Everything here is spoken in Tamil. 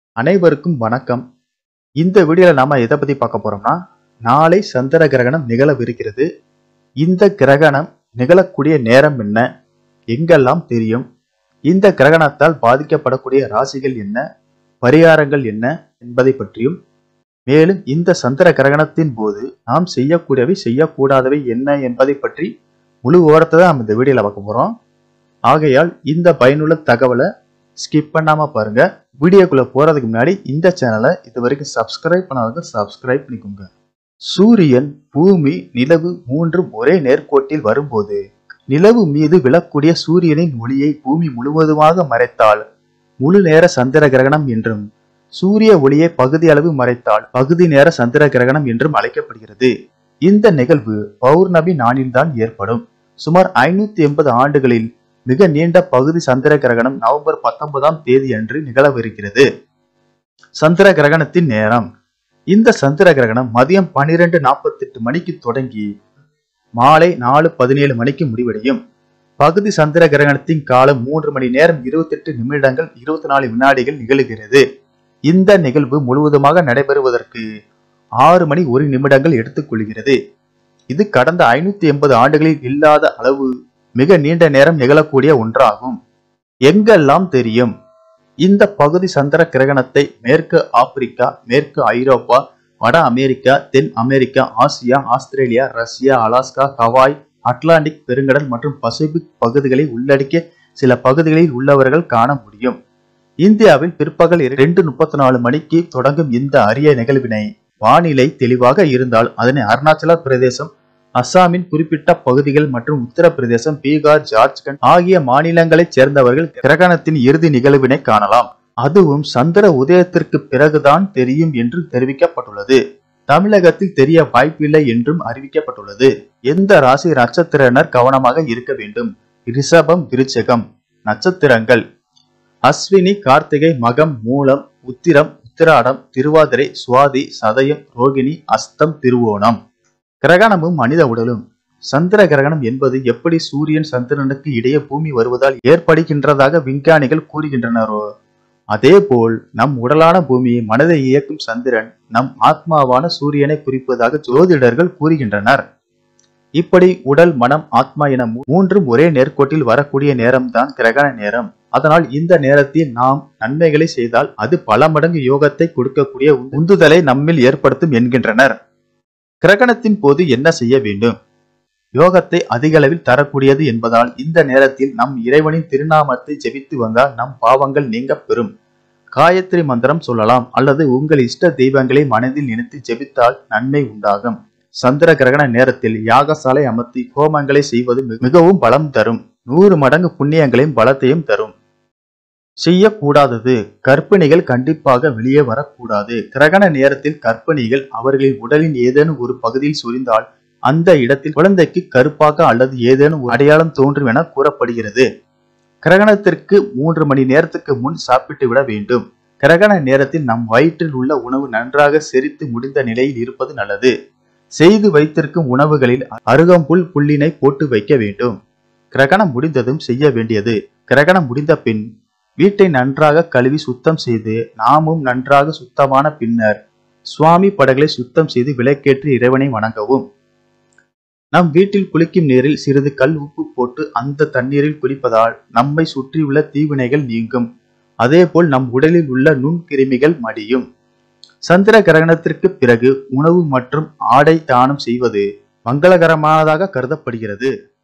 அனைவருக்கும் வணக்கம் இந்த வீடியோல நாம எதை பத்தி பார்க்க போறோம்னா நாளை சந்திர கிரகணம் நிகழவிருக்கிறது இந்த கிரகணம் நிகழக்கூடிய நேரம் என்ன எங்கெல்லாம் தெரியும் இந்த கிரகணத்தால் பாதிக்கப்படக்கூடிய ராசிகள் என்ன பரிகாரங்கள் என்ன என்பதை பற்றியும் மேலும் இந்த சந்திர கிரகணத்தின் போது நாம் செய்யக்கூடியவை செய்யக்கூடாதவை என்ன என்பதை பற்றி முழு விவரத்தை தான் நம்ம இந்த வீடியோல பார்க்க போறோம் ஆகையால் இந்த பயனுள்ள தகவலை ஸ்கிப் பண்ணாம பாருங்க வீடியோக்குள்ள போறதுக்கு முன்னாடி இந்த சேனலை இது வரைக்கும் சப்ஸ்கிரைப் பண்ணாதவங்க சப்ஸ்கிரைப் பண்ணிக்கோங்க சூரியன் பூமி நிலவு மூன்றும் ஒரே நேர்கோட்டில் வரும்போது நிலவு மீது விழக்கூடிய சூரியனின் ஒளியை பூமி முழுவதுமாக மறைத்தால் முழு நேர சந்திர கிரகணம் என்றும் சூரிய ஒளியை பகுதி அளவு மறைத்தால் பகுதி நேர சந்திர கிரகணம் என்றும் அழைக்கப்படுகிறது இந்த நிகழ்வு பௌர்ணமி நாளில்தான் ஏற்படும் சுமார் ஐநூத்தி எண்பது ஆண்டுகளில் மிக நீண்ட பகுதி சந்திர கிரகணம் நவம்பர் பத்தொன்பதாம் தேதி அன்று நிகழவிருக்கிறது சந்திர கிரகணத்தின் நேரம் இந்த சந்திர கிரகணம் மதியம் பனிரெண்டு நாற்பத்தி எட்டு மணிக்கு தொடங்கி மாலை நாலு பதினேழு மணிக்கு முடிவடையும் பகுதி சந்திர கிரகணத்தின் காலம் மூன்று மணி நேரம் இருபத்தி எட்டு நிமிடங்கள் இருபத்தி நாலு வினாடிகள் நிகழ்கிறது இந்த நிகழ்வு முழுவதுமாக நடைபெறுவதற்கு ஆறு மணி ஒரு நிமிடங்கள் எடுத்துக்கொள்கிறது இது கடந்த ஐநூத்தி எண்பது ஆண்டுகளில் இல்லாத அளவு மிக நீண்ட நேரம் நிகழக்கூடிய ஒன்றாகும் எங்கெல்லாம் தெரியும் இந்த பகுதி சந்திர கிரகணத்தை மேற்கு ஆப்பிரிக்கா மேற்கு ஐரோப்பா வட அமெரிக்கா தென் America Asia Australia Russia Alaska Hawaii Atlantic பெருங்கடல் மற்றும் பசிபிக் பகுதிகளை உள்ளடக்கிய சில பகுதிகளில் உள்ளவர்கள் காண முடியும் இந்தியாவில் பிற்பகல் இரண்டு முப்பத்தி நாலு மணிக்கு தொடங்கும் இந்த அரிய நிகழ்வினை வானிலை தெளிவாக இருந்தால் அதனை அருணாச்சல பிரதேசம் அஸ்ஸாமின் குறிப்பிட்ட பகுதிகள் மற்றும் உத்தரப்பிரதேசம் பீகார் ஜார்க்கண்ட் ஆகிய மாநிலங்களைச் சேர்ந்தவர்கள் கிரகணத்தின் இறுதி நிகழ்வினை காணலாம் அதுவும் சந்திர உதயத்திற்கு பிறகுதான் தெரியும் என்று தெரிவிக்கப்பட்டுள்ளது தமிழகத்தில் தெரிய வாய்ப்பில்லை என்றும் அறிவிக்கப்பட்டுள்ளது எந்த ராசி நட்சத்திரனர் கவனமாக இருக்க வேண்டும் ரிஷபம் விருச்சகம் நட்சத்திரங்கள் அஸ்வினி கார்த்திகை மகம் மூலம் உத்திரம் உத்திராடம் திருவாதிரை சுவாதி சதயம் ரோகிணி அஸ்தம் திருவோணம் கிரகணமும் மனித உடலும் சந்திர கிரகணம் என்பது எப்படி சூரியன் சந்திரனுக்கு இடையே பூமி வருவதால் ஏற்படுகின்றதாக விஞ்ஞானிகள் கூறுகின்றனரோ அதேபோல் நம் உடலான பூமியை மனதை இயக்கும் சந்திரன் நம் ஆத்மாவான சூரியனை குறிப்பதாக ஜோதிடர்கள் கூறுகின்றனர் இப்படி உடல் மனம் ஆத்மா என மூன்றும் ஒரே நேர்கோட்டில் வரக்கூடிய நேரம்தான் கிரகண நேரம் அதனால் இந்த நேரத்தில் நாம் நன்மைகளை செய்தால் அது பல மடங்கு யோகத்தை கொடுக்கக்கூடிய உந்துதலை நம்மில் ஏற்படுத்தும் என்கின்றனர் கிரகணத்தின் போது என்ன செய்ய வேண்டும் யோகத்தை அதிக அளவில் தரக்கூடியது என்பதால் இந்த நேரத்தில் நம் இறைவனின் திருநாமத்தை ஜெபித்து வந்தால் நம் பாவங்கள் நீங்க பெறும் காயத்ரி மந்திரம் சொல்லலாம் அல்லது உங்கள் இஷ்ட தெய்வங்களை மனதில் நினைத்து ஜெபித்தால் நன்மை உண்டாகும் சந்திர கிரகண நேரத்தில் யாகசாலை அமர்த்தி ஹோமங்களை செய்வது மிகவும் பலம் தரும் நூறு மடங்கு புண்ணியங்களையும் பலத்தையும் தரும் செய்யக்கூடாதது கர்ப்பிணிகள் கண்டிப்பாக வெளியே வரக்கூடாது கிரகண நேரத்தில் கர்ப்பிணிகள் அவர்களின் உடலின் ஏதேனும் ஒரு பகுதியில் சுரிந்தால் அந்த இடத்தில் குழந்தைக்கு கருப்பாக அல்லது ஏதேனும் அடையாளம் தோன்றும் என கூறப்படுகிறது கிரகணத்திற்கு மூன்று மணி நேரத்துக்கு முன் சாப்பிட்டு விட வேண்டும் கிரகண நேரத்தில் நம் வயிற்றில் உள்ள உணவு நன்றாக செரித்து முடிந்த நிலையில் இருப்பது நல்லது செய்து வைத்திருக்கும் உணவுகளில் அருகம்புல் புல்லினை போட்டு வைக்க வேண்டும் கிரகணம் முடிந்ததும் செய்ய வேண்டியது கிரகணம் முடிந்த பின் வீட்டை நன்றாக கழுவி சுத்தம் செய்து நாமும் நன்றாக சுத்தமான பின்னர் சுவாமி படங்களை சுத்தம் செய்து விளக்கேற்றி இறைவனை வணங்கவும் நம் வீட்டில் குளிக்கும் நீரில் சிறிது கல் உப்பு போட்டு அந்த தண்ணீரில் குளிப்பதால் நம்மை சுற்றியுள்ள தீவினைகள் நீங்கும் அதேபோல் நம் உடலில் உள்ள நுண்கிருமிகள் மடியும் சந்திர கிரகணத்திற்கு பிறகு உணவு மற்றும் ஆடை தானம் செய்வது மங்களகரமானதாக கருதப்படுகிறது